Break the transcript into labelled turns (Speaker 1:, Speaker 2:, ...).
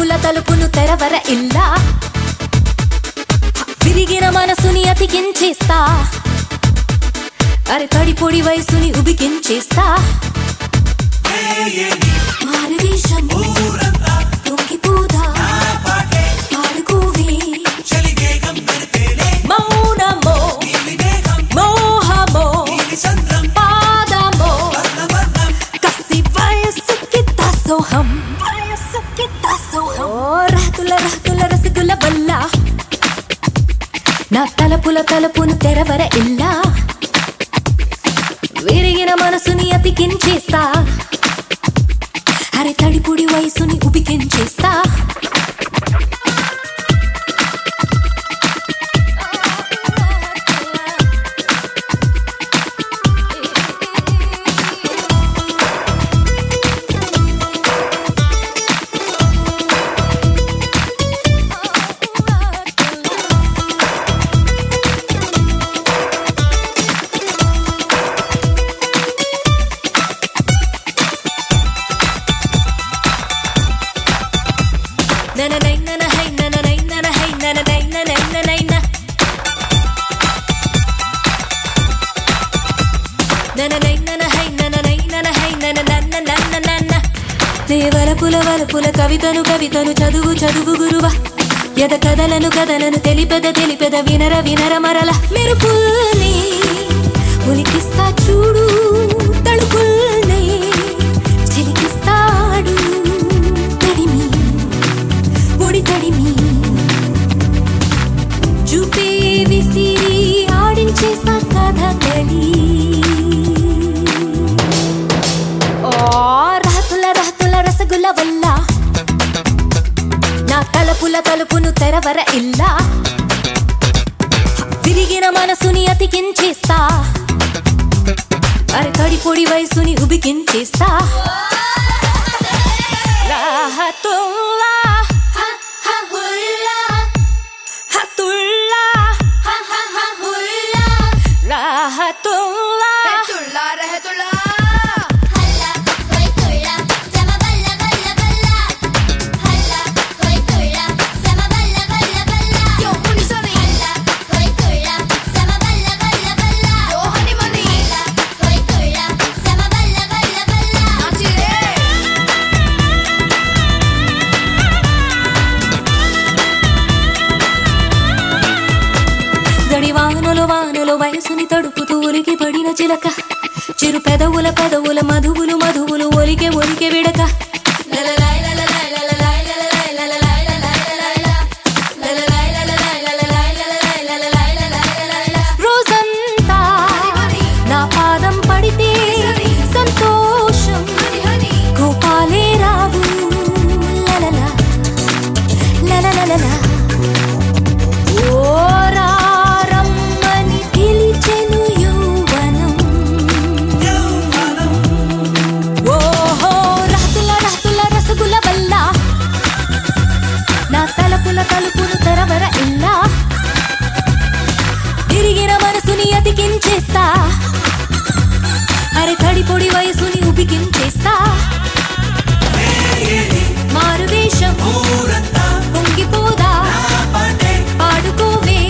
Speaker 1: తలుపుల తలుపును తెరవర ఇల్లా విరిగిన మనసుని అతికించేస్తా అరే తడి పొడి వయసుని ఉబికించేస్తా మారువేషం పొంగిపోదా పాడుకోవే మౌనమో మోహమో పాదమో కసి వయస్సుకి దాసోహం వయస్సుకి దాసోహం ఓ రహతుల రహతుల రసగుల బల్ల నా తలపుల తలుపును తెరవర ఇల్లా విరిగిన మనసుని అతికించేస్తా అరే తడిపుడి వయసుని ఉబికించేస్తా నననై ననహై నననై ననహై నననై ననై ననై న. నననై ననహై నననై ననహై నననన్ననన్ననన్న. దేవలపుల వలపుల కవితను కవితను చదువు చదువు గురువ ఎద కథలను కథలను తెలిపెద తెలిపెద వినర వినర మరల మెరుపుల్ని ఉలికిస్తా చూడు తడుపుల్ని చిలికిస్తాడు తడిమి పొడి తడిమి చూపే విసిరి ఆడించేస్తా కథకళి ఓ రహతుల రహతుల రసగుల వల్ల నా తలపుల తలుపును తెరవర ఇల్లా విరిగిన మనసుని అతికించేస్తా అరే తడి పొడి వయసుని ఉబికించేస్తా రాహతుల్లా హతుల్లా రాహతుల్లా
Speaker 2: తుళ్ళా రెహతుళ్ళా
Speaker 3: హల్లా హోయ్ తుళ్ళా సమ బల్ల బల్ల బల్ల హల్లా హోయ్ తుళ్ళా సమ బల్ల బల్ల బల్ల
Speaker 2: యో మునిసని
Speaker 3: హల్లా హోయ్ తుళ్ళా సమ బల్ల బల్ల బల్ల
Speaker 2: యో హనిమని
Speaker 3: హల్లా హోయ్ తుళ్ళా సమ బల్ల బల్ల బల్ల
Speaker 2: నాచిరే
Speaker 1: జడి వానలు వానలు వయసుని తడుపుతూ ఉలికి పడిన చిలక చిరు పెదవుల పెదవుల మధువులు మధువులు ఒలికే ఒలికే విడక రోజంతా నా పాదం పడితే సంతోషం
Speaker 2: హని హని
Speaker 1: గోపాలే రావు లలలా లలలలలా ఓరారమ్మని పిలిచెను యౌవనం ఓహో రహతుల రహతుల రసగుల వల్ల నా తలపుల తలుపును తెరవర ఇల్లా తిరిగిన మనసుని అతికించేస్తా అరే తడి పొడి వయసుని ఉబికించేస్తా మారువేషం పొంగిపోదా పాడుకోవే